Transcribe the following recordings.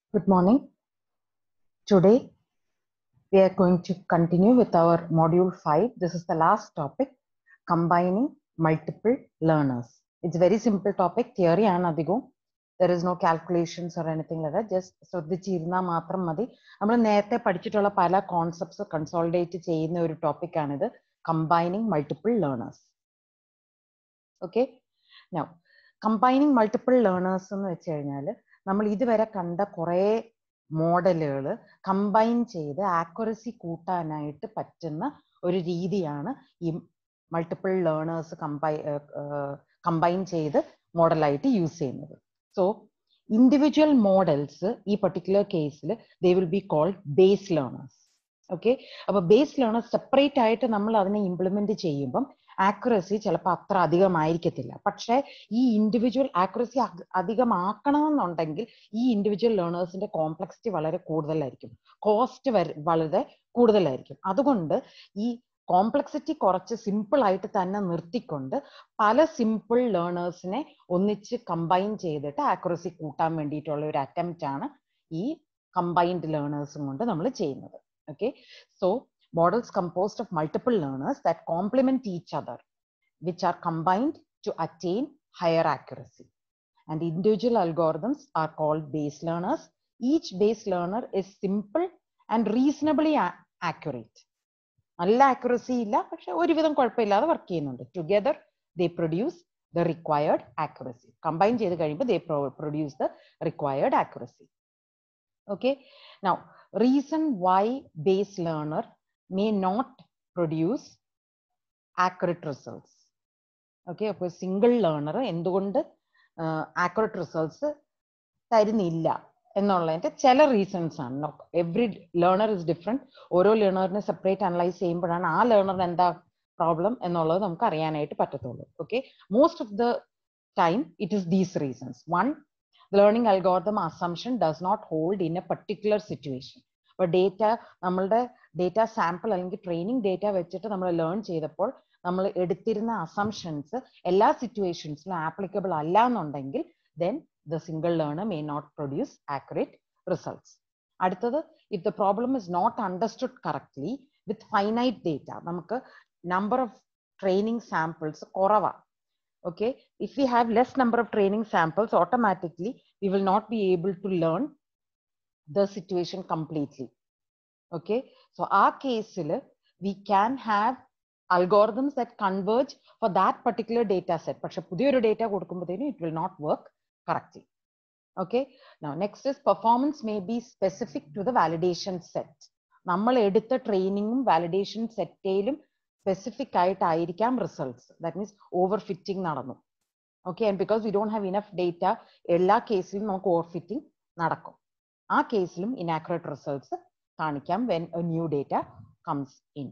Good morning. Today we are going to continue with our module 5. This is the last topic combining multiple learners. It's a very simple topic. Theory ആണ് അധികവും there is no calculations or anything like that. Just ശ്രദ്ധിച്ചിരുന്നാൽ മാത്രം മതി നമ്മൾ നേരത്തെ പഠിച്ചിട്ടുള്ള പല concepts consolidate ചെയ്യുന്ന ഒരു ടോപ്പിക് ആണിത് combining multiple learners okay now combining multiple learners എന്ന് വെച്ച് കഴിഞ്ഞാൽ നമ്മൾ ഇതുവരെ കണ്ട കുറേ മോഡലുകൾ കമ്പൈൻ ചെയ്ത് ആക്യുറസി കൂട്ടാനായിട്ട് പറ്റുന്ന ഒരു രീതിയാണ് ഈ മൾട്ടിപ്പിൾ ലേണേഴ്സ് കമ്പൈ കമ്പൈൻ ചെയ്ത് മോഡലായിട്ട് യൂസ് ചെയ്യുന്നത് സോ ഇൻഡിവിജ്വൽ മോഡൽസ് ഈ പർട്ടിക്കുലർ കേസിൽ they will be called base learners okay അപ്പൊ ബേസ് ലേണേഴ്സ് സെപ്പറേറ്റ് ആയിട്ട് നമ്മൾ അതിനെ ഇംപ്ലിമെന്റ് ചെയ്യുമ്പം ആക്യുറസി ചിലപ്പോൾ അത്ര അധികമായിരിക്കത്തില്ല പക്ഷേ ഈ ഇൻഡിവിജ്വൽ ആക്യുറസി അധികമാക്കണമെന്നുണ്ടെങ്കിൽ ഈ ഇൻഡിവിജ്വൽ ലേണേഴ്സിന്റെ കോംപ്ലക്സിറ്റി വളരെ കൂടുതലായിരിക്കും കോസ്റ്റ് വളരെ കൂടുതലായിരിക്കും അതുകൊണ്ട് ഈ കോംപ്ലക്സിറ്റി കുറച്ച് സിമ്പിൾ ആയിട്ട് തന്നെ നിർത്തിക്കൊണ്ട് പല സിമ്പിൾ ലേണേഴ്സിനെ ഒന്നിച്ച് കമ്പൈൻ ചെയ്തിട്ട് ആക്യുറസി കൂട്ടാൻ വേണ്ടിയിട്ടുള്ള ഒരു അറ്റംപ്റ്റ് ആണ് ഈ കമ്പൈൻഡ് ലേണേഴ്സും കൊണ്ട് നമ്മൾ ചെയ്യുന്നത് okay so models composed of multiple learners that complement each other, which are combined to attain higher accuracy. And individual algorithms are called base learners. Each base learner is simple and reasonably accurate. നല്ല accuracy ഇല്ല പക്ഷെ ഒരുവിധം കുഴപ്പമില്ലാതെ work ചെയ്യുന്നുണ്ട് together they produce the required accuracy combine ചെയ്ത് കഴിയുമ്പോൾ they produce the required accuracy okay now reason why base learner may not produce accurate results. Okay അപ്പോൾ single learner എന്തുകൊണ്ട് ആക്യുറേറ്റ് റിസൾട്ട്സ് തരുന്നില്ല എന്നുള്ളതിന്റെ ചില റീസൺസ് ആണ് എവറി ലേണർ ഇസ് ഡിഫറെന്റ് ഓരോ ലേണറിനെ separate analyse ചെയ്യുമ്പോഴാണ് ആ ലേണറിന് എന്താ പ്രോബ്ലം എന്നുള്ളത് നമുക്ക് അറിയാനായിട്ട് പറ്റത്തുള്ളൂ okay most of the time it is these reasons one learning algorithm assumption does not hold in a particular situation അപ്പൊ ഡേറ്റ നമ്മളുടെ ഡേറ്റ സാമ്പിൾ അല്ലെങ്കിൽ ട്രെയിനിങ് ഡേറ്റ വെച്ചിട്ട് നമ്മൾ ലേൺ ചെയ്തപ്പോൾ നമ്മൾ എടുത്തിരുന്ന അസംഷൻസ് എല്ലാ സിറ്റുവേഷൻസിലും ആപ്ലിക്കബിൾ അല്ല എന്നുണ്ടെങ്കിൽ then the single learner may not produce accurate results അടുത്തത് if the problem is not understood correctly with finite data നമുക്ക് നമ്പർ ഓഫ് ട്രെയിനിങ് സാമ്പിൾസ് കുറവാണ് okay if we have less number of training samples automatically we will not be able to learn the situation completely okay so our case we can have algorithms that converge for that particular data set പക്ഷെ പുതിയൊരു data കൊടുക്കുമ്പോഴത്തേനും it will not work correctly okay now next is performance may be specific to the validation set നമ്മൾ എടുത്ത ട്രെയിനിങ്ങും validation സെറ്റയിലും specific ആയിട്ടായിരിക്കാം results that means overfitting നടന്നു okay and because we don't have enough data എല്ലാ കേസിലും നമുക്ക് overfitting നടക്കും ആ കേസിലും ഇനാക്യുറേറ്റ് റിസൾട്ട്സ് കാണിക്കാം when a new data comes in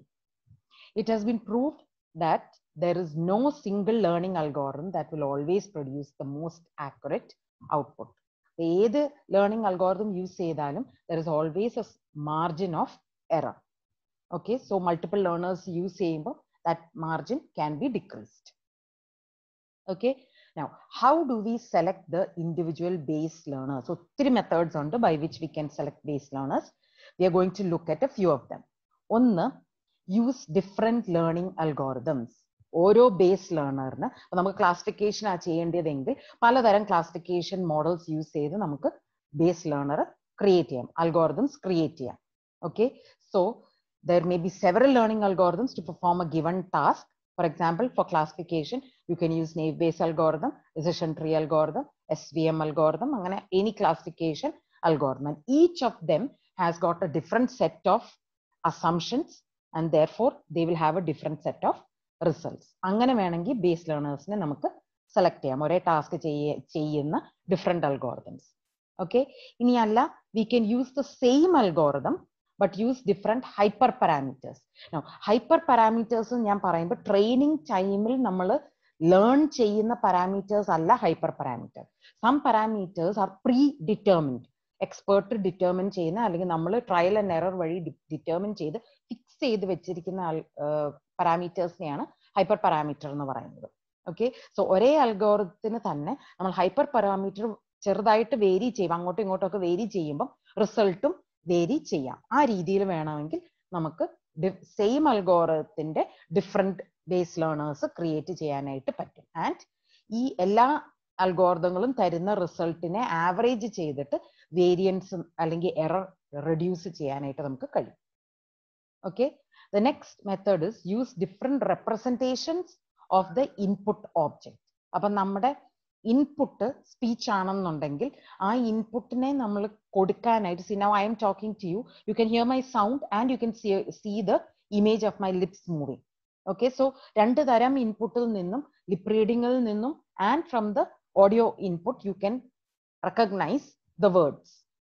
it has been proved that there is no single learning algorithm that will always produce the most accurate output ഏത് learning algorithm use ചെയ്താലും there is always a margin of error okay so multiple learners use same that margin can be decreased okay now how do we select the individual base learners so three methods on by which we can select base learners we are going to look at a few of them one use different learning algorithms ഓരോ base ലേണറിന് നമുക്ക് classification ആ ചെയ്യേണ്ടതെങ്കിൽ പലതരം classification models use ചെയ്ത് നമുക്ക് base learner create ചെയ്യാം algorithms create ചെയ്യാം okay so there may be several learning algorithms to perform a given task. For example, for classification, you can use naive-Bayes algorithm, decision tree algorithm, SVM algorithm, any classification algorithm. And each of them has got a different set of assumptions and therefore they will have a different set of results. അങ്ങനെ വേണമെങ്കിൽ base ലേണേഴ്സിനെ നമുക്ക് select ചെയ്യാം ഒരേ task ചെയ്യുന്ന different algorithms okay ഇനി അല്ല we can use the same algorithm but use different hyper parameters. Now, hyper parameters ഞാൻ പറയുമ്പോൾ ട്രെയിനിങ് ടൈമിൽ നമ്മൾ ലേൺ ചെയ്യുന്ന പാരാമീറ്റേഴ്സ് അല്ല hyperparameter some parameters are predetermined expert determine ചെയ്യുന്ന അല്ലെങ്കിൽ നമ്മൾ ട്രയൽ ആൻഡ് എറർ വഴി ഡിറ്റർമിൻ ചെയ്ത് ഫിക്സ് ചെയ്ത് വെച്ചിരിക്കുന്ന പാരാമീറ്റേഴ്സിനെയാണ് ഹൈപ്പർ പാരാമീറ്റർ എന്ന് പറയുന്നത് ഓക്കെ സോ ഒരേ അൽഗോറത്തിന് തന്നെ നമ്മൾ ഹൈപ്പർ പാരാമീറ്റർ ചെറുതായിട്ട് വേരി ചെയ്യും അങ്ങോട്ടും ഇങ്ങോട്ടും ഒക്കെ വേരി ചെയ്യുമ്പം റിസൾട്ടും വേരി ചെയ്യാം ആ രീതിയിൽ വേണമെങ്കിൽ നമുക്ക് സെയിം അൽഗോറത്തിന്റെ ഡിഫറെന്റ് ബേസ് ലേണേഴ്സ് ക്രിയേറ്റ് ചെയ്യാനായിട്ട് പറ്റും ആൻഡ് ഈ എല്ലാ അൽഗോർദങ്ങളും തരുന്ന റിസൾട്ടിനെ ആവറേജ് ചെയ്തിട്ട് വേരിയൻസ് അല്ലെങ്കിൽ എറർ റെഡ്യൂസ് ചെയ്യാനായിട്ട് നമുക്ക് കഴിയും okay the next method is use different representations of the input object അപ്പൊ നമ്മുടെ ഇൻപുട്ട് സ്പീച്ച് ആണെന്നുണ്ടെങ്കിൽ ആ ഇൻപുട്ടിനെ നമ്മൾ കൊടുക്കാനായിട്ട് see now I'm talking to you you can hear my sound and you can see the image of my lips moving okay so രണ്ട് തരം ഇൻപുട്ടിൽ നിന്നും ലിപ് റീഡിങ്ങിൽ നിന്നും and from the audio input you can recognise the words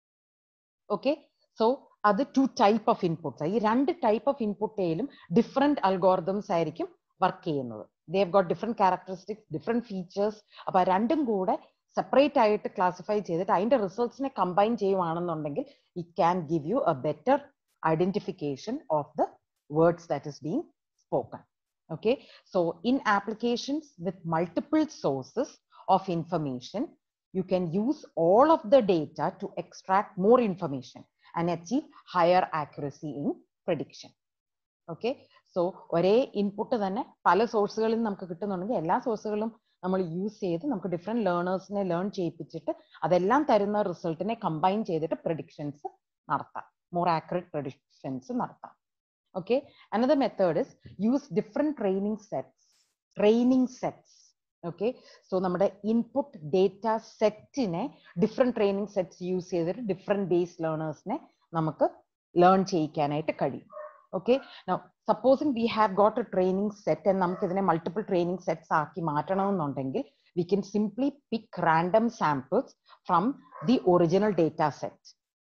okay so അത് two type of inputs ഈ രണ്ട് type of ഇൻപുട്ടേലും ഡിഫറെന്റ് അൽഗോറിതംസ് ആയിരിക്കും വർക്ക് ചെയ്യുന്നത് they have got different characteristics different features അപ്പൊ രണ്ടും കൂടെ സെപ്പറേറ്റ് ആയിട്ട് ക്ലാസിഫൈ ചെയ്തിട്ട് അതിന്റെ റിസൾട്ട്സിനെ കമ്പൈൻ ചെയ്യുവാണെന്നുണ്ടെങ്കിൽ it can give you a better identification of the words that is being spoken. Okay, so in applications with multiple sources of information, you can use all of the data to extract more information and achieve higher accuracy in prediction. Okay so ഒരേ input തന്നെ പല സോഴ്സുകളിൽ നിന്ന് നമുക്ക് കിട്ടുന്നുണ്ടെങ്കിൽ എല്ലാ സോഴ്സുകളും നമ്മൾ use ചെയ്ത് നമുക്ക് different ലേണേഴ്സിനെ learn ചെയ്യിപ്പിച്ചിട്ട് അതെല്ലാം തരുന്ന റിസൾട്ടിനെ കമ്പൈൻ ചെയ്തിട്ട് പ്രഡിക്ഷൻസ് നടത്താം മോർ ആക്യുറേറ്റ് പ്രഡിക്ഷൻസ് നടത്താം okay another method is use different training sets training sets okay so നമ്മുടെ ഇൻപുട്ട് ഡേറ്റ സെറ്റിനെ ഡിഫറെന്റ് ട്രെയിനിങ് സെറ്റ്സ് യൂസ് ചെയ്തിട്ട് ഡിഫറെന്റ് ബേസ് ലേണേഴ്സിനെ നമുക്ക് ലേൺ ചെയ്യിക്കാനായിട്ട് കഴിയും okay supposing we have got a training set എന്ന് നമുക്ക് ഇതിനെ മൾട്ടിപ്പിൾ ട്രെയിനിങ് സെറ്റ്സ് ആക്കി മാറ്റണമെന്നുണ്ടെങ്കിൽ we can simply pick random samples from the original data set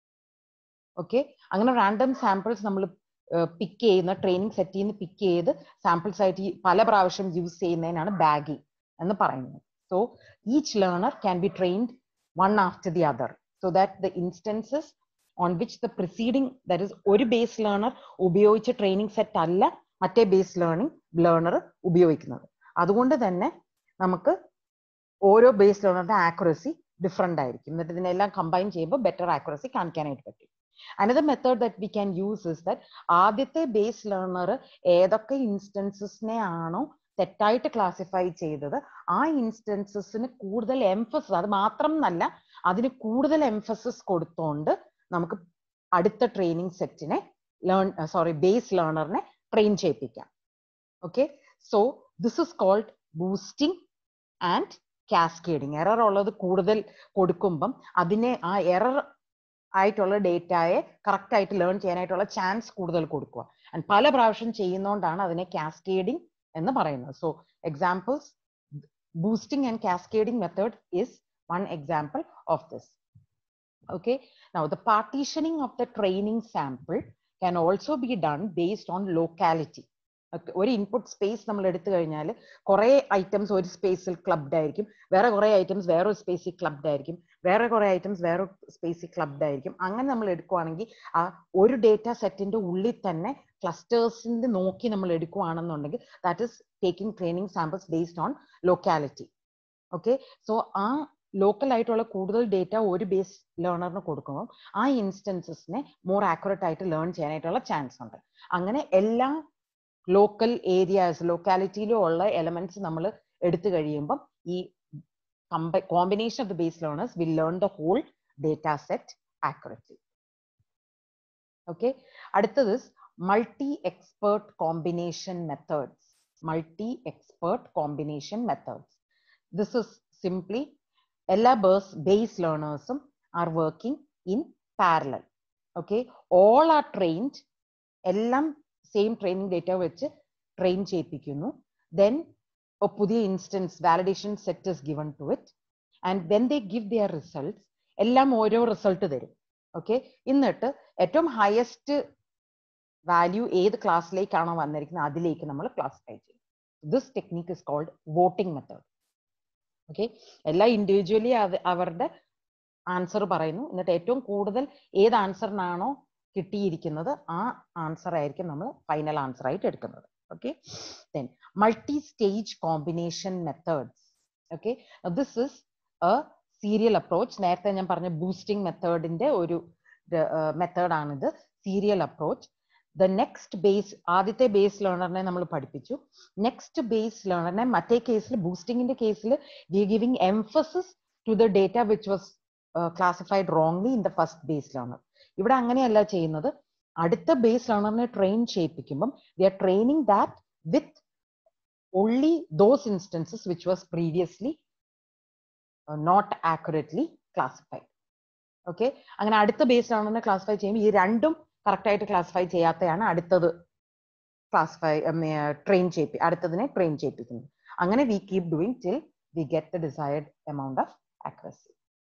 okay അങ്ങനെ റാൻഡം സാമ്പിൾസ് നമ്മൾ പിക്ക് ചെയ്യുന്ന ട്രെയിനിങ് സെറ്റിൽ നിന്ന് പിക്ക് ചെയ്ത് സാമ്പിൾസ് ആയിട്ട് പല പ്രാവശ്യം യൂസ് ചെയ്യുന്നതിനാണ് ബാഗി എന്ന് പറയുന്നത് so each learner can be trained one after the other so that the instances on which the preceding that is ഒരു ബേസ് ലേണർ ഉപയോഗിച്ച ട്രെയിനിങ് സെറ്റ് അല്ല മറ്റേ ബേസ് ലേണിംഗ് ലേണർ ഉപയോഗിക്കുന്നത് അതുകൊണ്ട് തന്നെ നമുക്ക് ഓരോ ബേസ് ലേണറിന്റെ ആക്യുറസി ഡിഫറെന്റ് ആയിരിക്കും എന്നിട്ട് ഇതിനെല്ലാം കമ്പൈൻ ചെയ്യുമ്പോൾ ബെറ്റർ ആക്യുറസി കാണിക്കാനായിട്ട് പറ്റും another method that we can use is that ആദ്യത്തെ ബേസ് ലേണർ ഏതൊക്കെ ഇൻസ്റ്റൻസസിനെ ആണോ തെറ്റായിട്ട് ക്ലാസിഫൈ ചെയ്തത് ആ ഇൻസ്റ്റൻസസിന് കൂടുതൽ എംഫസിസ് അത് മാത്രം എന്നല്ല അതിന് കൂടുതൽ എംഫസിസ് കൊടുത്തോണ്ട് നമുക്ക് അടുത്ത ട്രെയിനിങ് സെറ്റിനെ ലേൺ സോറി ബേസ് ലേണറിനെ ട്രെയിൻ ചെയ്യിപ്പിക്കാം okay so this is called boosting and cascading error ഉള്ളത് കൂടുതൽ കൊടുക്കുമ്പം അതിനെ ആ എറർ ആയിട്ടുള്ള ഡേറ്റയെ കറക്റ്റ് ആയിട്ട് ലേൺ ചെയ്യാനായിട്ടുള്ള ചാൻസ് കൂടുതൽ കൊടുക്കുക ആൻഡ് പല പ്രാവശ്യം ചെയ്യുന്നതുകൊണ്ടാണ് അതിനെ കാസ്കേഡിംഗ് എന്ന് പറയുന്നത് so examples boosting and cascading method is one example of this okay now the partitioning of the training sample can also be done based on locality ഒരു ഇൻപുട്ട് സ്പേസ് നമ്മൾ എടുത്തു കഴിഞ്ഞാൽ കുറെ ഐറ്റംസ് ഒരു സ്പേസിൽ ക്ലബ്ഡ് ആയിരിക്കും വേറെ കുറെ ഐറ്റംസ് വേറൊരു സ്പേസിൽ ക്ലബ്ഡ് ആയിരിക്കും വേറെ കുറെ ഐറ്റംസ് വേറെ സ്പേസിൽ ക്ലബ്ഡ് ആയിരിക്കും അങ്ങനെ നമ്മൾ എടുക്കുവാണെങ്കിൽ ആ ഒരു ഡേറ്റ സെറ്റിന്റെ ഉള്ളിൽ തന്നെ ക്ലസ്റ്റേഴ്സിന്റെ നോക്കി നമ്മൾ എടുക്കുവാണെന്നുണ്ടെങ്കിൽ that is taking training samples based on locality okay so ആ ലോക്കൽ ആയിട്ടുള്ള കൂടുതൽ ഡേറ്റ ഒരു ബേസ് ലേണറിന് കൊടുക്കുമ്പോൾ ആ ഇൻസ്റ്റൻസസിനെ മോർ ആക്യുറേറ്റ് ആയിട്ട് ലേൺ ചെയ്യാനായിട്ടുള്ള ചാൻസ് ഉണ്ട് അങ്ങനെ എല്ലാ ലോക്കൽ ഏരിയാസ് ലൊക്കാലിറ്റിയിലും ഉള്ള എലമെന്റ്സ് നമ്മൾ എടുത്തു കഴിയുമ്പം ഈ combination of the base learners will learn the whole data set accurately okay അടുത്തത് multi expert combination methods multi expert combination methods this is simply എല്ലാ ബേസ് ബേസ് ലേണേഴ്സും are working in parallel okay all are trained എല്ലാം same training data വെച്ച് train ചെയ്യിപ്പിക്കുന്നു then പുതിയ instance validation set is given to it and when they give their results എല്ലാം ഓരോ result തരും okay എന്നിട്ട് ഏറ്റവും ഹയസ്റ്റ് വാല്യൂ ഏത് ക്ലാസ്സിലേക്കാണോ വന്നിരിക്കുന്നത് അതിലേക്ക് നമ്മൾ ക്ലാസിഫൈ ചെയ്യും this technique is called voting method okay എല്ലാ ഇൻഡിവിജ്വലി അവരുടെ ആൻസർ പറയുന്നു എന്നിട്ട് ഏറ്റവും കൂടുതൽ ഏത് ആൻസറിനാണോ കിട്ടിയിരിക്കുന്നത് ആ ആൻസർ ആയിരിക്കും നമ്മൾ ഫൈനൽ ആൻസർ ആയിട്ട് എടുക്കുന്നത് okay then multi stage combination methods okay this is a serial approach നേരത്തെ ഞാൻ പറഞ്ഞ ബൂസ്റ്റിംഗ് മെത്തേഡിന്റെ ഒരു മെത്തേഡാണിത് serial approach the next base ആദ്യത്തെ ബേസ് ലേണറിനെ നമ്മൾ പഠിപ്പിച്ചു നെക്സ്റ്റ് ബേസ് ലേണറിനെ മറ്റേ കേസിൽ ബൂസ്റ്റിംഗിന്റെ കേസിൽ we giving emphasis to the data which was classified wrongly in the first base learner ഇവിടെ അങ്ങനെയല്ല ചെയ്യുന്നത് അടുത്ത ബേസ് ലേണറിനെ ട്രെയിൻ ചെയ്യിപ്പിക്കുമ്പം we are training that with only those instances which was previously uh, not accurately classified. Okay അങ്ങനെ അടുത്ത base ലേണറിനെ classify ചെയ്യുമ്പോൾ ഈ രണ്ടും കറക്റ്റ് ആയിട്ട് ക്ലാസിഫൈ ചെയ്യാത്തതാണ് അടുത്തത് ക്ലാസിഫൈ ട്രെയിൻ ചെയ്യിപ്പി അടുത്തതിനെ ട്രെയിൻ ചെയ്യിപ്പിക്കുന്നത് അങ്ങനെ we keep doing till we get the desired amount of accuracy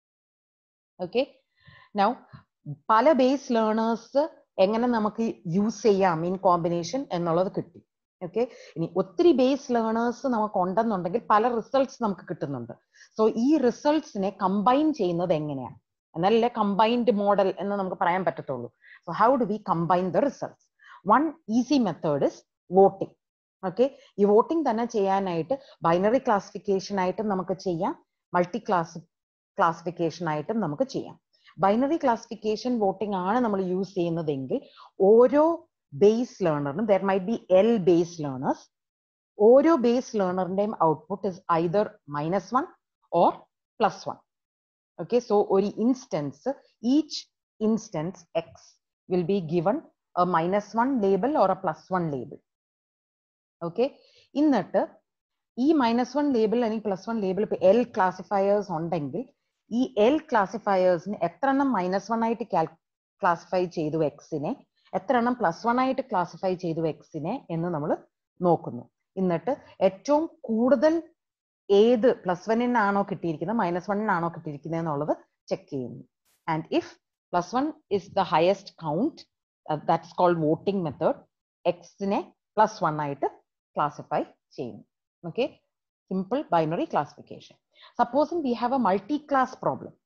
okay now പല ബേസ് ലേണേഴ്സ് എങ്ങനെ നമുക്ക് യൂസ് ചെയ്യാം ഇൻ കോമ്പിനേഷൻ എന്നുള്ളത് കിട്ടി ഓക്കെ ഇനി ഒത്തിരി ബേസ് ലേണേഴ്സ് നമുക്ക് ഉണ്ടെന്നുണ്ടെങ്കിൽ പല റിസൾട്ട്സ് നമുക്ക് കിട്ടുന്നുണ്ട് സോ ഈ റിസൾട്ട്സിനെ കമ്പൈൻ ചെയ്യുന്നത് എങ്ങനെയാണ് എന്നാലല്ലേ കമ്പൈൻഡ് മോഡൽ എന്ന് നമുക്ക് പറയാൻ പറ്റത്തുള്ളൂ so how do we combine the results one easy method is voting okay ഈ വോട്ടിംഗ് തന്നെ ചെയ്യാനായിട്ട് ബൈനറി ക്ലാസിഫിക്കേഷൻ ആയിട്ടും നമുക്ക് ചെയ്യാം മൾട്ടി ക്ലാസ് ക്ലാസിഫിക്കേഷൻ ആയിട്ടും നമുക്ക് ചെയ്യാം ബൈനറി ക്ലാസിഫിക്കേഷൻ വോട്ടിംഗ് ആണ് നമ്മൾ യൂസ് ചെയ്യുന്നതെങ്കിൽ ഓരോ ബേസ് ലേണറിനും there might be L base learners ഓരോ ബേസ് ലേണറിന്റെയും output is either minus one or plus one okay so ഒരു instance each instance X will be given a minus one label or a plus one label okay എന്നിട്ട് ഈ minus one label അല്ലെങ്കിൽ plus one label ഇപ്പൊ L classifiers ഉണ്ടെങ്കിൽ ഈ L ക്ലാസിഫയേഴ്സിന് എത്ര എണ്ണം minus one ആയിട്ട് ക്ലാസിഫൈ ചെയ്തു എക്സിനെ എത്ര എണ്ണം പ്ലസ് വൺ ആയിട്ട് ക്ലാസിഫൈ ചെയ്തു എക്സിനെ എന്ന് നമ്മൾ നോക്കുന്നു എന്നിട്ട് ഏറ്റവും കൂടുതൽ ഏത് പ്ലസ് വണ്ണിനാണോ കിട്ടിയിരിക്കുന്നത് മൈനസ് വണ്ണിനാണോ കിട്ടിയിരിക്കുന്നത് എന്നുള്ളത് ചെക്ക് ചെയ്യുന്നു and if plus one is the highest count that's called voting method എക്സിനെ പ്ലസ് വൺ ആയിട്ട് ക്ലാസിഫൈ ചെയ്യുന്നു okay simple binary classification supposing we have a multi class problem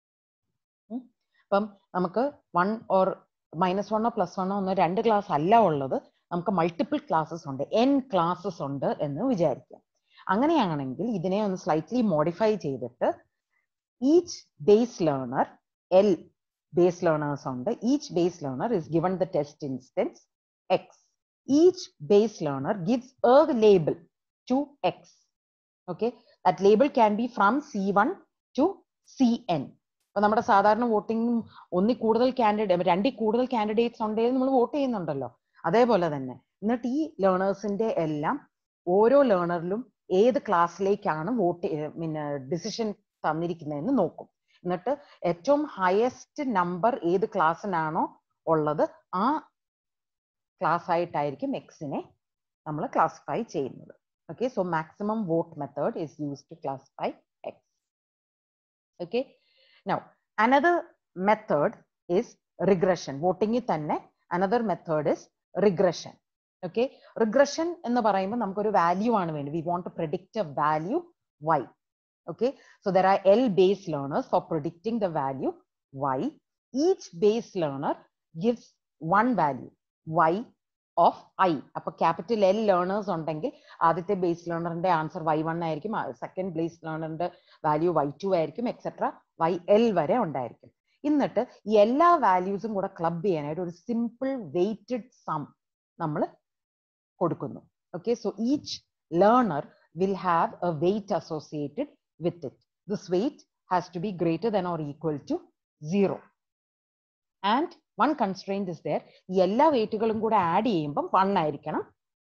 അപ്പം നമുക്ക് വൺ ഓർ മൈനസ് വണ്ണോ plus വണ്ണോ ഒന്നോ രണ്ട് ക്ലാസ് അല്ല ഉള്ളത് നമുക്ക് മൾട്ടിപ്പിൾ ക്ലാസ്സസ് ഉണ്ട് എൻ ക്ലാസ്സസ് ഉണ്ട് എന്ന് വിചാരിക്കാം അങ്ങനെയാണെങ്കിൽ ഇതിനെ ഒന്ന് സ്ലൈറ്റ്ലി മോഡിഫൈ ചെയ്തിട്ട് each base learner L base learners ഉണ്ട് each base learner is given the test instance X each base learner gives a label to X okay that label can be from C one to C N അപ്പൊ നമ്മുടെ സാധാരണ voting ഒന്നിൽ കൂടുതൽ candidate രണ്ടിൽ കൂടുതൽ candidates ഉണ്ടെങ്കിൽ നമ്മൾ vote ചെയ്യുന്നുണ്ടല്ലോ അതേപോലെ തന്നെ എന്നിട്ട് ഈ ലേണേഴ്സിന്റെ എല്ലാം ഓരോ ലേണറിലും ഏത് ക്ലാസ്സിലേക്കാണ് വോട്ട് പിന്നെ ഡിസിഷൻ തന്നിരിക്കുന്നതെന്ന് നോക്കും എന്നിട്ട് ഏറ്റവും ഹയസ്റ്റ് നമ്പർ ഏത് ക്ലാസ്സിനാണോ ഉള്ളത് ആ ക്ലാസ് ആയിട്ടായിരിക്കും എക്സിനെ നമ്മൾ ക്ലാസിഫൈ ചെയ്യുന്നത് okay so maximum vote method is use to classify X okay Now, another method is regression. Voting തന്നെ another method is regression. Okay, regression എന്ന് പറയുമ്പോൾ നമുക്കൊരു വാല്യൂ ആണ് വേണ്ടി we want to predict a value y. Okay, so there are L base learners for predicting the value y. Each base learner gives one value y of i. അപ്പൊ capital L learners ഉണ്ടെങ്കിൽ ആദ്യത്തെ base ലേണറിന്റെ answer Y one ആയിരിക്കും second base ലേണറിന്റെ value Y two ആയിരിക്കും etcetera Y L വരെ ഉണ്ടായിരിക്കും എന്നിട്ട് ഈ എല്ലാ വാല്യൂസും കൂടെ ക്ലബ് ചെയ്യാനായിട്ട് ഒരു സിമ്പിൾ വെയ്റ്റഡ് സം നമ്മൾ കൊടുക്കുന്നു okay so each learner will have a weight associated with it this weight has to be greater than or equal to zero and one constraint is there ഈ എല്ലാ വെയിറ്റുകളും കൂടെ add ചെയ്യുമ്പം one ആയിരിക്കണം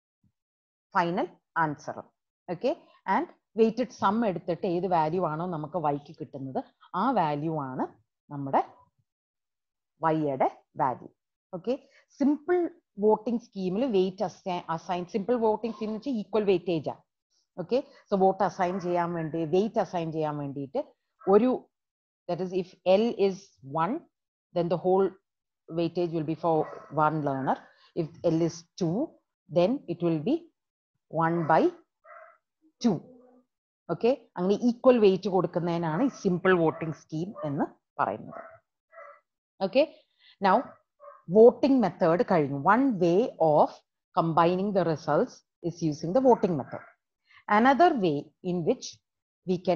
final answer okay and weighted sum എടുത്തിട്ട് ഏത് value ആണോ നമുക്ക് വൈക്ക് കിട്ടുന്നത് ആ വാല്യൂ ആണ് നമ്മുടെ വൈയുടെ വാല്യൂ ഓക്കെ സിമ്പിൾ വോട്ടിംഗ് സ്കീമിൽ weight assign simple voting scheme എന്ന് വെച്ചാൽ ഈക്വൽ വെയിറ്റേജ് ആണ് ഓക്കെ സോ വോട്ട് അസൈൻ ചെയ്യാൻ വേണ്ടി വെയിറ്റ് അസൈൻ ചെയ്യാൻ വേണ്ടിയിട്ട് ഒരു that is if L is one then the whole weightage will be for one learner. If L is 2, then it will be 1 by 2. Okay അങ്ങനെ equal weight കൊടുക്കുന്നതിനാണ് ഈ simple voting scheme എന്ന് പറയുന്നത് okay now voting method കഴിഞ്ഞു one way of combining the results is using the voting method another way in which we can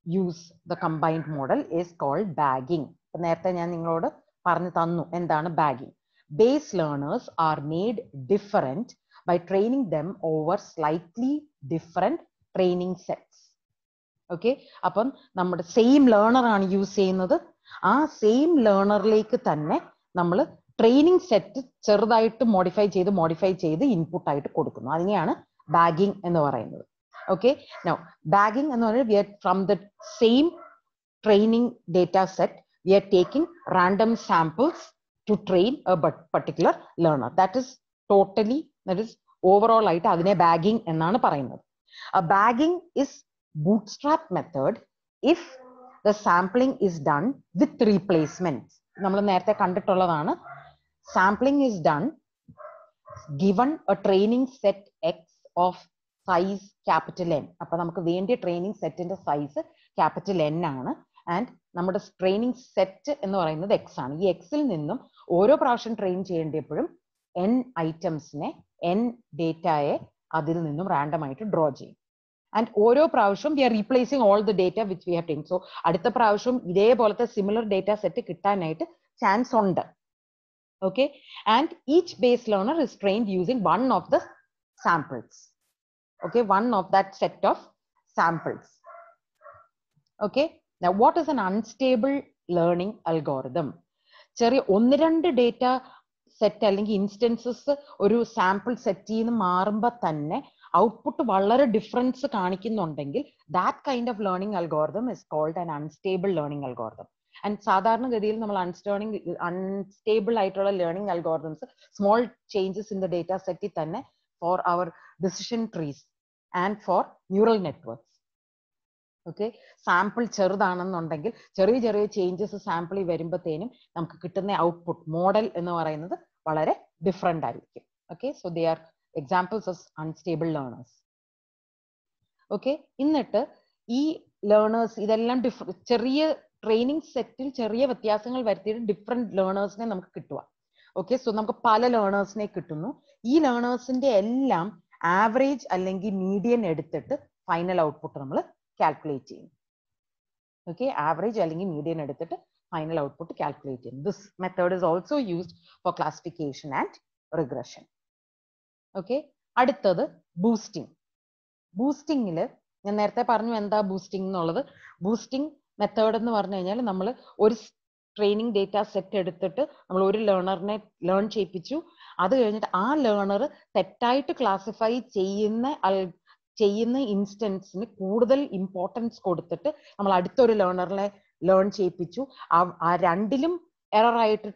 use the combined model is called bagging. നേരത്തെ ഞാൻ നിങ്ങളോട് പറഞ്ഞു തന്നു എന്താണ് bagging base learners are made different by training them over slightly different training sets okay അപ്പം നമ്മുടെ same learner ആണ് use ചെയ്യുന്നത് ആ സെയിം ലേണറിലേക്ക് തന്നെ നമ്മൾ ട്രെയിനിങ് സെറ്റ് ചെറുതായിട്ട് മോഡിഫൈ ചെയ്ത് മോഡിഫൈ ചെയ്ത് ഇൻപുട്ട് ആയിട്ട് കൊടുക്കുന്നു അതിനെയാണ് ബാഗിങ് എന്ന് പറയുന്നത് okay now bagging and we are from the same training data set we are taking random samples to train a particular learner that is totally that is overall ആയിട്ട് അതിനെ bagging എന്നാണ് പറയുന്നത് a bagging is bootstrap method if the sampling is done with replacements നമ്മൾ നേരത്തെ കണ്ടിട്ടുള്ളതാണ് sampling is done given a training set x of size capital N അപ്പൊ നമുക്ക് വേണ്ടിയ ട്രെയിനിങ് സെറ്റിന്റെ സൈസ് ക്യാപിറ്റൽ എൻ ആണ് ആൻഡ് നമ്മുടെ ട്രെയിനിങ് സെറ്റ് എന്ന് പറയുന്നത് എക്സ് ആണ് ഈ എക്സിൽ നിന്നും ഓരോ പ്രാവശ്യം ട്രെയിൻ ചെയ്യേണ്ടപ്പോഴും എൻ ഐറ്റംസിനെ എൻ ഡേറ്റയെ അതിൽ നിന്നും റാൻഡം ആയിട്ട് ഡ്രോ ചെയ്യും ആൻഡ് ഓരോ പ്രാവശ്യം we are replacing all the data which we have turn so അടുത്ത പ്രാവശ്യം ഇതേപോലത്തെ സിമിലർ ഡേറ്റ സെറ്റ് കിട്ടാനായിട്ട് ചാൻസ് ഉണ്ട് okay and each base learner is trained using one of the samples okay one of that set of samples okay now what is an unstable learning algorithm ചെറിയ ഒന്ന് രണ്ട് data set അല്ലെങ്കിൽ instances ഒരു sample സെറ്റിൽ നിന്ന് മാറുമ്പോൾ തന്നെ output വളരെ ഡിഫറൻസ് കാണിക്കുന്നുണ്ടെങ്കിൽ that kind of learning algorithm is called an unstable learning algorithm and സാധാരണഗതിയിൽ നമ്മൾ അൺസ്റ്റേണിംഗ് അൺസ്റ്റേബിൾ ആയിട്ടുള്ള learning algorithms small changes in the data സെറ്റിൽ തന്നെ for our decision trees and for neural networks. Okay sample ചെറുതാണെന്നുണ്ടെങ്കിൽ ചെറിയ ചെറിയ ചേഞ്ചസ് സാമ്പിളിൽ വരുമ്പോഴത്തേനും നമുക്ക് കിട്ടുന്ന ഔട്ട്പുട്ട് മോഡൽ എന്ന് പറയുന്നത് വളരെ ഡിഫറെൻ്റ് ആയിരിക്കും okay so they are examples of unstable learners okay എന്നിട്ട് ഈ ലേണേഴ്സ് ഇതെല്ലാം ഡിഫ ചെറിയ ട്രെയിനിങ് സെറ്റിൽ ചെറിയ വ്യത്യാസങ്ങൾ വരുത്തിയിട്ട് ഡിഫറെന്റ് ലേണേഴ്സിനെ നമുക്ക് കിട്ടുക ഓക്കെ സോ നമുക്ക് പല ലേണേഴ്സിനെ കിട്ടുന്നു ഈ ലേണേഴ്സിന്റെ എല്ലാം ആവറേജ് അല്ലെങ്കിൽ മീഡിയൻ എടുത്തിട്ട് ഫൈനൽ ഔട്ട്പുട്ട് നമ്മൾ കാൽക്കുലേറ്റ് ചെയ്യും ഓക്കെ ആവറേജ് അല്ലെങ്കിൽ മീഡിയൻ എടുത്തിട്ട് ഫൈനൽ ഔട്ട്പുട്ട് കാൽക്കുലേറ്റ് ചെയ്യും this method is also used for classification and regression okay അടുത്തത് ബൂസ്റ്റിംഗ് ബൂസ്റ്റിംഗിൽ ഞാൻ നേരത്തെ പറഞ്ഞു എന്താ ബൂസ്റ്റിംഗ് എന്നുള്ളത് ബൂസ്റ്റിംഗ് മെത്തേഡ് എന്ന് പറഞ്ഞു കഴിഞ്ഞാൽ നമ്മൾ ഒരു ട്രെയിനിങ് ഡേറ്റ സെറ്റ് എടുത്തിട്ട് നമ്മൾ ഒരു ലേണറിനെ ലേൺ ചെയ്യിപ്പിച്ചു അത് കഴിഞ്ഞിട്ട് ആ ലേണർ തെറ്റായിട്ട് ക്ലാസിഫൈ ചെയ്യുന്ന ചെയ്യുന്ന ഇൻസ്റ്റൻസിന് കൂടുതൽ ഇമ്പോർട്ടൻസ് കൊടുത്തിട്ട് നമ്മൾ അടുത്തൊരു ലേണറിനെ ലേൺ ചെയ്യിപ്പിച്ചു ആ രണ്ടിലും എററായിട്ട്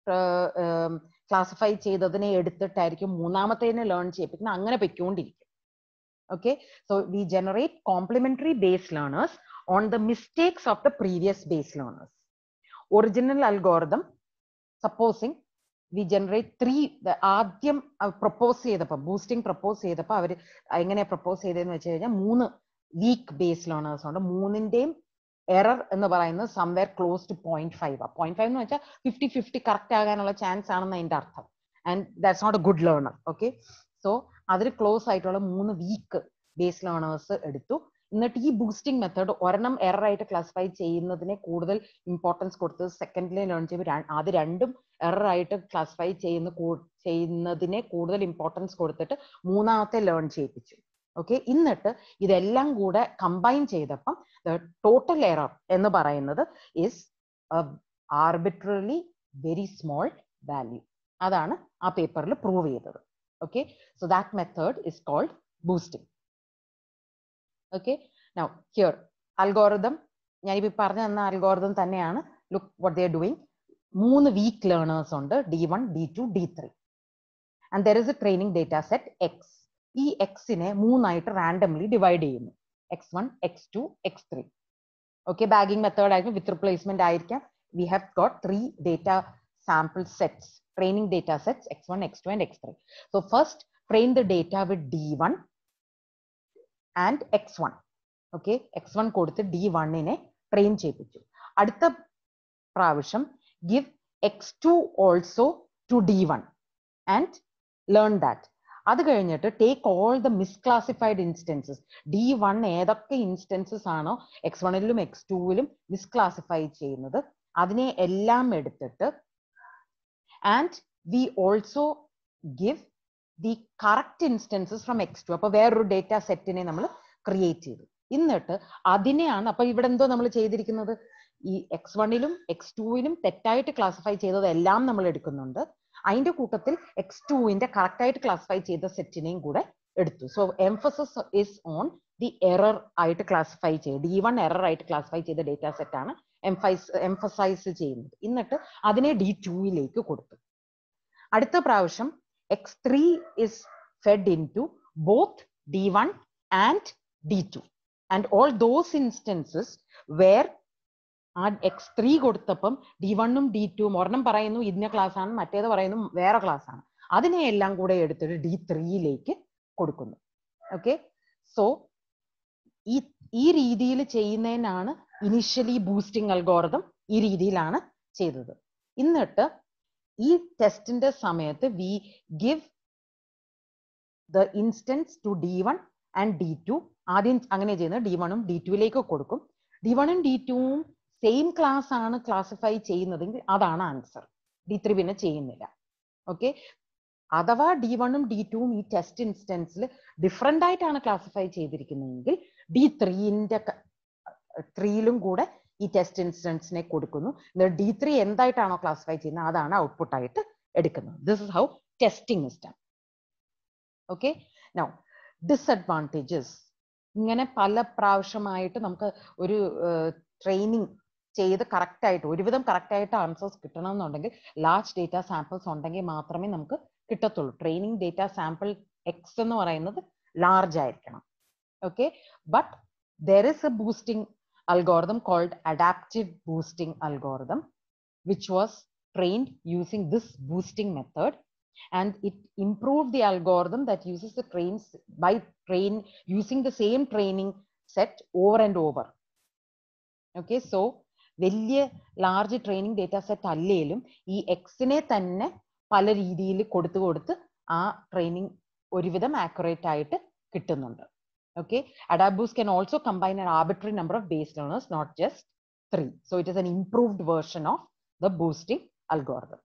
ക്ലാസിഫൈ ചെയ്തതിനെ എടുത്തിട്ടായിരിക്കും മൂന്നാമത്തേനെ ലേൺ ചെയ്യിപ്പിക്കുന്നത് അങ്ങനെ പൊയ്ക്കൊണ്ടിരിക്കും okay so we generate complementary base learners on the mistakes of the previous base learners original algorithm supposing we generate three ആദ്യം പ്രപ്പോസ് ചെയ്തപ്പോൾ ബൂസ്റ്റിംഗ് പ്രപ്പോസ് ചെയ്തപ്പോൾ അവർ എങ്ങനെ പ്രപ്പോസ് ചെയ്തതെന്ന് വെച്ച് കഴിഞ്ഞാൽ മൂന്ന് വീക്ക് ബേസ് ലേണേഴ്സ് ഉണ്ട് മൂന്നിന്റെയും എറർ എന്ന് പറയുന്നത് somewhere close to point five ആ പോയിന്റ് ഫൈവ് എന്ന് വെച്ചാൽ ഫിഫ്റ്റി ഫിഫ്റ്റി കറക്റ്റ് ആകാനുള്ള ചാൻസ് ആണെന്ന് അതിന്റെ അർത്ഥം and that's not a good learner okay so അതിൽ ക്ലോസ് ആയിട്ടുള്ള മൂന്ന് വീക്ക് ബേസ് ലേണേഴ്സ് എടുത്തു എന്നിട്ട് ഈ ബൂസ്റ്റിംഗ് മെത്തേഡ് ഒരെണ്ണം എറർ ആയിട്ട് ക്ലാസിഫൈ ചെയ്യുന്നതിനെ കൂടുതൽ ഇമ്പോർട്ടൻസ് കൊടുത്ത് സെക്കൻഡിലെ ലേൺ ചെയ്യുമ്പോൾ അത് രണ്ടും എറർ ആയിട്ട് ക്ലാസിഫൈ ചെയ്യുന്ന ചെയ്യുന്നതിനെ കൂടുതൽ ഇമ്പോർട്ടൻസ് കൊടുത്തിട്ട് മൂന്നാമത്തെ ലേൺ ചെയ്യിപ്പിച്ചു ഓക്കെ എന്നിട്ട് ഇതെല്ലാം കൂടെ കമ്പൈൻ ചെയ്തപ്പം ടോട്ടൽ എറർ എന്ന് പറയുന്നത് is arbitrarily very small value അതാണ് ആ പേപ്പറിൽ പ്രൂവ് ചെയ്തത് okay so that method is called boosting okay now here algorithm ഞാനിപ്പോ പറഞ്ഞു തന്ന അൽഗോറിതം തന്നെയാണ് ലുക്ക് വട്ട് ദേ ഡൂയിങ് മൂന്ന് വീക്ക് ലേണേഴ്സ് ഉണ്ട് D one D two D three and there is a training data set X ഈ എക്സിനെ മൂന്നായിട്ട് randomly divide ചെയ്യുന്നു X one X two X three okay bagging method ആയിരിക്കും with replacement ആയിരിക്കാം we have got three data sample sets training data sets x1, x2, and x3. So first train the data with d1 and x1. Okay, x1 കൊടുത്ത് d1 നെ train ചെയ്യിപ്പിച്ചു അടുത്ത പ്രാവശ്യം give X two also to D one and learn that അത് കഴിഞ്ഞിട്ട് take all the misclassified instances D one ഏതൊക്കെ instances ആണോ X വണ്ണിലും എക്സ് ടുവിലും മിസ്ക്ലാസിഫൈ ചെയ്യുന്നത് അതിനെ എല്ലാം എടുത്തിട്ട് and we also give the correct instances from X two അപ്പൊ വേറൊരു ഡേറ്റ സെറ്റിനെ നമ്മൾ ക്രിയേറ്റ് ചെയ്തു എന്നിട്ട് അതിനെയാണ് അപ്പൊ ഇവിടെ എന്തോ നമ്മൾ ചെയ്തിരിക്കുന്നത് ഈ എക്സ് വണ്ണിലും എക്സ് ടുവിലും തെറ്റായിട്ട് ക്ലാസിഫൈ ചെയ്തതെല്ലാം നമ്മൾ എടുക്കുന്നുണ്ട് അതിന്റെ കൂട്ടത്തിൽ എക്സ് ടുവിന്റെ കറക്റ്റ് ആയിട്ട് ക്ലാസിഫൈ ചെയ്ത സെറ്റിനെയും കൂടെ എടുത്തു so emphasis is on the error ആയിട്ട് ക്ലാസിഫൈ ചെയ്ത് ഡി വൺ എറർ ആയിട്ട് ക്ലാസിഫൈ ചെയ്ത ഡേറ്റ സെറ്റ് ആണ് എംഫൈസ് എംഫസൈസ് ചെയ്യുന്നത് എന്നിട്ട് അതിനെ ഡി ടുവിലേക്ക് കൊടുത്തു അടുത്ത പ്രാവശ്യം X three is fed in to both D one and D two and all those instances where ആ എക്സ് ത്രീ കൊടുത്തപ്പം ഡി വണ്ണും ഡി ടുവും ഒരെണ്ണം പറയുന്നു ഇന്ന ക്ലാസ് ആണ് മറ്റേത് പറയുന്നു വേറെ ക്ലാസ് ആണ് അതിനെ എല്ലാം കൂടെ എടുത്തിട്ട് ഡി ത്രീയിലേക്ക് കൊടുക്കുന്നു ഓക്കെ സോ ഈ ഈ രീതിയിൽ ചെയ്യുന്നതിനാണ് ഇനിഷ്യലി ബൂസ്റ്റിംഗ് അൽഗോറിതം ഈ രീതിയിലാണ് ചെയ്തത് എന്നിട്ട് ഈ ടെസ്റ്റിന്റെ സമയത്ത് we give the instance to D one and D two ആദ്യം അങ്ങനെ ചെയ്യുന്നത് ഡി വണ്ണും ഡി ടുവിലേക്ക് കൊടുക്കും ഡി വണ്ണും ഡി ടുവും സെയിം ക്ലാസ് ആണ് ക്ലാസിഫൈ ചെയ്യുന്നതെങ്കിൽ അതാണ് ആൻസർ ഡി ത്രീ പിന്നെ ചെയ്യുന്നില്ല ഓക്കെ അഥവാ ഡി വണ്ണും ഡി ടുവും ഈ ടെസ്റ്റ് ഇൻസ്റ്റൻസിൽ ഡിഫറെൻ്റ് ആയിട്ടാണ് ക്ലാസിഫൈ ചെയ്തിരിക്കുന്നതെങ്കിൽ ഡി ത്രീൻ്റെ ത്രീയിലും കൂടെ ഈ ടെസ്റ്റ് ഇൻസ്റ്റൻസിനെ കൊടുക്കുന്നു എന്നിട്ട് ഡി ത്രീ എന്തായിട്ടാണോ ക്ലാസിഫൈ ചെയ്യുന്നത് അതാണ് ഔട്ട്പുട്ട് ആയിട്ട് എടുക്കുന്നത് this is how testing is done okay now disadvantages ഇങ്ങനെ പല പ്രാവശ്യമായിട്ട് നമുക്ക് ഒരു ട്രെയിനിങ് ചെയ്ത് കറക്റ്റ് ആയിട്ട് ഒരുവിധം കറക്റ്റ് ആയിട്ട് ആൻസേഴ്സ് കിട്ടണമെന്നുണ്ടെങ്കിൽ ലാർജ് ഡേറ്റ സാമ്പിൾസ് ഉണ്ടെങ്കിൽ മാത്രമേ നമുക്ക് കിട്ടത്തുള്ളൂ ട്രെയിനിങ് ഡേറ്റ സാമ്പിൾ എക്സ് എന്ന് പറയുന്നത് ലാർജ് ആയിരിക്കണം okay but there is a boosting algorithm called adaptive boosting algorithm which was trained using this boosting method and it improved the algorithm that uses the trains by train using the same training set over and over okay so വലിയ large training data set അല്ലേലും ഈ എക്സിനെ തന്നെ പല രീതിയിൽ കൊടുത്തു കൊടുത്ത് ആ training ഒരുവിധം ആക്യുറേറ്റ് ആയിട്ട് കിട്ടുന്നുണ്ട് okay adaboost can also combine an arbitrary number of base learners not just three so it is an improved version of the boosting algorithm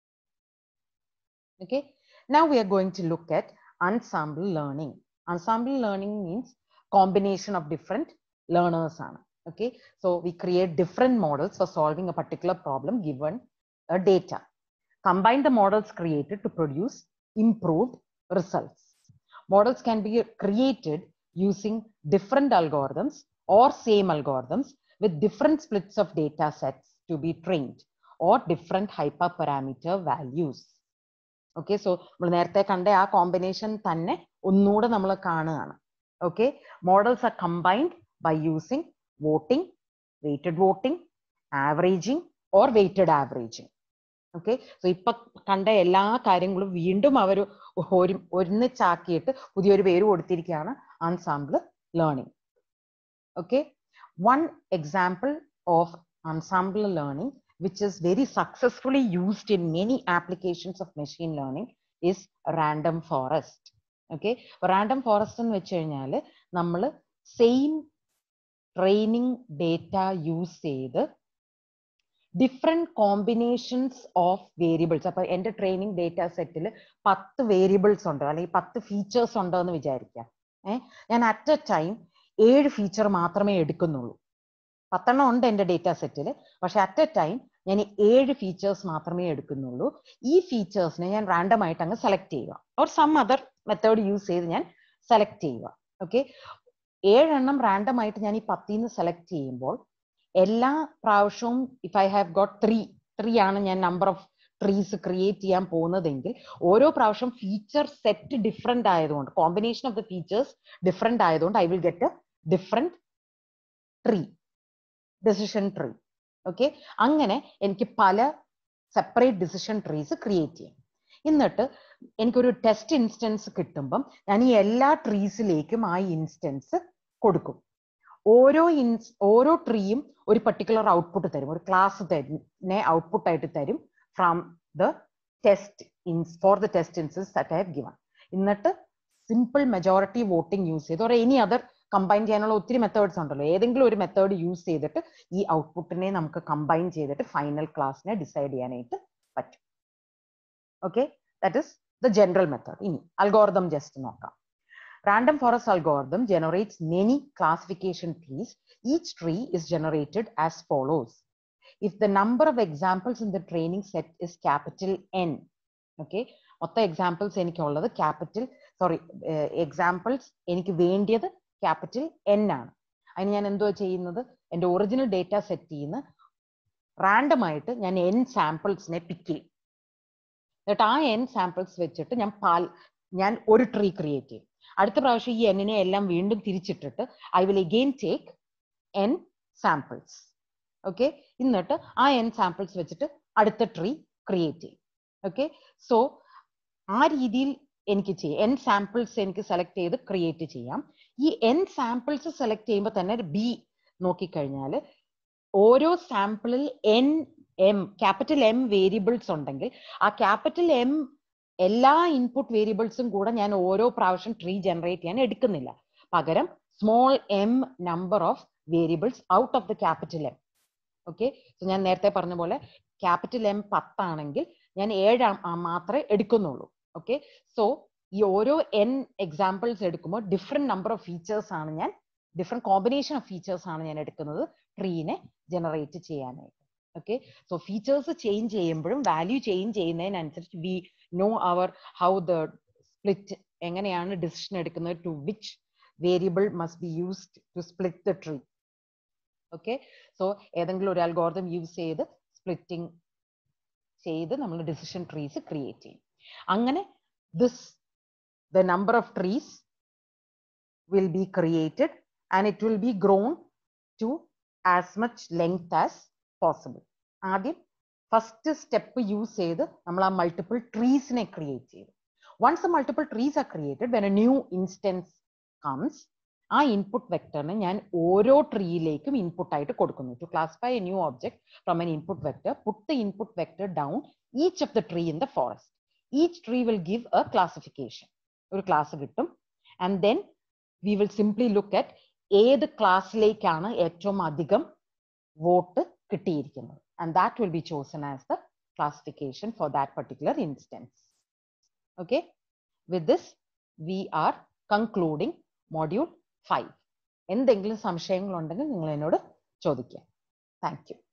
okay now we are going to look at ensemble learning ensemble learning means combination of different learners okay so we create different models for solving a particular problem given a data combine the models created to produce improved results models can be created using different algorithms or same algorithms with different splits of data sets to be trained or different hyperparameter values. Okay so നമ്മൾ നേരത്തെ കണ്ട ആ combination തന്നെ ഒന്നുകൂടെ നമ്മൾ കാണുകയാണ് okay models are combined by using voting weighted voting averaging or weighted averaging okay so ഇപ്പൊ കണ്ട എല്ലാ കാര്യങ്ങളും വീണ്ടും അവർ ഒരു ഒന്നിച്ചാക്കിയിട്ട് പുതിയൊരു പേര് കൊടുത്തിരിക്കുകയാണ് ensemble learning. Okay, one example of ensemble learning, which is very successfully used in many applications of machine learning, is random forest. Okay, random forest എന്ന് വെച്ച് കഴിഞ്ഞാൽ നമ്മൾ സെയിം ട്രെയിനിങ് ഡേറ്റ യൂസ് ചെയ്ത് ഡിഫറെന്റ് കോമ്പിനേഷൻസ് ഓഫ് വേരിയബിൾസ് അപ്പൊ എന്റെ training data സെറ്റിൽ പത്ത് variables ഉണ്ട് അല്ലെങ്കിൽ പത്ത് ഫീച്ചേഴ്സ് ഉണ്ടോ എന്ന് വിചാരിക്കാം ഏഹ് ഞാൻ അറ്റ് എ ടൈം ഏഴ് ഫീച്ചർ മാത്രമേ എടുക്കുന്നുള്ളൂ പത്തെണ്ണം ഉണ്ട് എൻ്റെ ഡേറ്റ സെറ്റിൽ പക്ഷെ അറ്റ് എ ടൈം ഞാൻ ഏഴ് ഫീച്ചേഴ്സ് മാത്രമേ എടുക്കുന്നുള്ളൂ ഈ ഫീച്ചേഴ്സിനെ ഞാൻ റാൻഡം ആയിട്ട് അങ്ങ് സെലക്ട് ചെയ്യുക or some other method use ചെയ്ത് ഞാൻ സെലക്ട് ചെയ്യുക ഓക്കെ ഏഴെണ്ണം റാൻഡം ആയിട്ട് ഞാൻ ഈ പത്തിൽ നിന്ന് സെലക്ട് ചെയ്യുമ്പോൾ എല്ലാ പ്രാവശ്യവും if I have got three three ആണ് ഞാൻ നമ്പർ ഓഫ് ട്രീസ് ക്രിയേറ്റ് ചെയ്യാൻ പോകുന്നതെങ്കിൽ ഓരോ പ്രാവശ്യം ഫീച്ചർ സെറ്റ് ഡിഫറെന്റ് ആയതുകൊണ്ട് combination of the features different ആയതുകൊണ്ട് I will get a different tree decision tree okay അങ്ങനെ എനിക്ക് പല സെപ്പറേറ്റ് ഡിസിഷൻ ട്രീസ് ക്രിയേറ്റ് ചെയ്യാം എന്നിട്ട് എനിക്കൊരു ടെസ്റ്റ് ഇൻസ്റ്റൻസ് കിട്ടുമ്പം ഞാൻ ഈ എല്ലാ ട്രീസിലേക്കും ആ ഇൻസ്റ്റൻസ് കൊടുക്കും ഓരോ ഇൻസ് ഓരോ ട്രീയും ഒരു പർട്ടിക്കുലർ ഔട്ട്പുട്ട് തരും ഒരു ക്ലാസ് തന്നെ ഔട്ട്പുട്ട് ആയിട്ട് തരും ഫ്രം ദ ടെസ്റ്റ് ഇൻസ് for the test instance that I have given എന്നിട്ട് സിമ്പിൾ മെജോറിറ്റി വോട്ടിംഗ് യൂസ് ചെയ്ത് ഒരു എനി അതർ കമ്പൈൻ ചെയ്യാനുള്ള ഒത്തിരി മെത്തേഡ്സ് ഉണ്ടല്ലോ ഏതെങ്കിലും ഒരു മെത്തേഡ് യൂസ് ചെയ്തിട്ട് ഈ ഔട്ട്പുട്ടിനെ നമുക്ക് കമ്പൈൻ ചെയ്തിട്ട് ഫൈനൽ ക്ലാസ്സിനെ ഡിസൈഡ് ചെയ്യാനായിട്ട് പറ്റും okay that is the general method ഇനി അൽഗോർദം ജസ്റ്റ് നോക്കാം Random forest algorithm generates many classification trees. Each tree is generated as follows. If the number of examples in the training set is capital N, okay, മൊത്തം examples എനിക്കുള്ളത് capital sorry examples എനിക്ക് വേണ്ടിയത് capital N ആണ് അതിന് ഞാൻ എന്തോ ചെയ്യുന്നത് എൻ്റെ ഒറിജിനൽ ഡേറ്റ സെറ്റ് ചെയ്യുന്ന റാൻഡം ആയിട്ട് ഞാൻ എൻ സാമ്പിൾസിനെ പിക്ക് ചെയ്യും എന്നിട്ട് ആ എൻ സാമ്പിൾസ് വെച്ചിട്ട് ഞാൻ പാൽ ഞാൻ ഒരു ട്രീ ക്രിയേറ്റ് ചെയ്യും അടുത്ത പ്രാവശ്യം ഈ എന്നിനെ എല്ലാം വീണ്ടും തിരിച്ചിട്ടിട്ട് I will again take N samples okay എന്നിട്ട് ആ എൻ സാമ്പിൾസ് വെച്ചിട്ട് അടുത്ത ട്രീ ക്രിയേറ്റ് ചെയ്യും ഓക്കെ സോ ആ രീതിയിൽ എനിക്ക് ചെയ്യാം എൻ സാമ്പിൾസ് എനിക്ക് സെലക്ട് ചെയ്ത് ക്രിയേറ്റ് ചെയ്യാം ഈ എൻ സാമ്പിൾസ് സെലക്ട് ചെയ്യുമ്പോൾ തന്നെ ബി നോക്കിക്കഴിഞ്ഞാൽ ഓരോ സാമ്പിളിൽ N M capital M variables ഉണ്ടെങ്കിൽ ആ ക്യാപിറ്റൽ എം എല്ലാ ഇൻപുട്ട് വേരിയബിൾസും കൂടെ ഞാൻ ഓരോ പ്രാവശ്യം ട്രീ ജനറേറ്റ് ചെയ്യാൻ എടുക്കുന്നില്ല പകരം small M number of variables out of the capital M okay so ഞാൻ നേരത്തെ പറഞ്ഞ പോലെ ക്യാപിറ്റൽ എം പത്താണെങ്കിൽ ഞാൻ ഏഴ് മാത്രമേ എടുക്കുന്നുള്ളൂ ഓക്കെ സോ ഈ ഓരോ എൻ എക്സാമ്പിൾസ് എടുക്കുമ്പോൾ ഡിഫറെന്റ് നമ്പർ ഓഫ് ഫീച്ചേഴ്സ് ആണ് ഞാൻ ഡിഫറെന്റ് കോമ്പിനേഷൻ ഓഫ് ഫീച്ചേഴ്സ് ആണ് ഞാൻ എടുക്കുന്നത് ട്രീനെ ജനറേറ്റ് ചെയ്യാനായിട്ട് ഓക്കെ സോ ഫീച്ചേഴ്സ് ചേഞ്ച് ചെയ്യുമ്പോഴും വാല്യൂ ചേഞ്ച് ചെയ്യുന്നതിനനുസരിച്ച് വി നോ അവർ ഹൗ ദ സ്പ്ലിറ്റ് എങ്ങനെയാണ് ഡിസിഷൻ എടുക്കുന്നത് to which variable must be used to split the tree okay so ഏതെങ്കിലും ഒരു അൽഗോർദം യൂസ് ചെയ്ത് സ്പ്ലിറ്റിംഗ് ചെയ്ത് നമ്മൾ ഡിസിഷൻ ട്രീസ് ക്രിയേറ്റ് ചെയ്യും അങ്ങനെ this the number of trees will be created and it will be grown to as much length as possible ആദ്യം first step use ചെയ്ത് നമ്മൾ ആ മൾട്ടിപ്പിൾ ട്രീസിനെ ക്രിയേറ്റ് ചെയ്തു once a multiple trees are created when a new instance comes ആ input വെക്ടറിനെ ഞാൻ ഓരോ ട്രീയിലേക്കും ഇൻപുട്ട് ആയിട്ട് കൊടുക്കുന്നു to classify a new object from N input vector put the input vector down each of the tree in the forest each tree will give a classification ഒരു class കിട്ടും and then we will simply look at ഏത് ക്ലാസ്സിലേക്കാണ് ഏറ്റവും അധികം vote കിട്ടിയിരിക്കുന്നത് and that will be chosen as the classification for that particular instance. Okay, with this, we are concluding module 5. എന്തെങ്കിലും സംശയങ്ങളുണ്ടെങ്കിൽ നിങ്ങൾ എന്നോട് ചോദിക്കുക താങ്ക് യു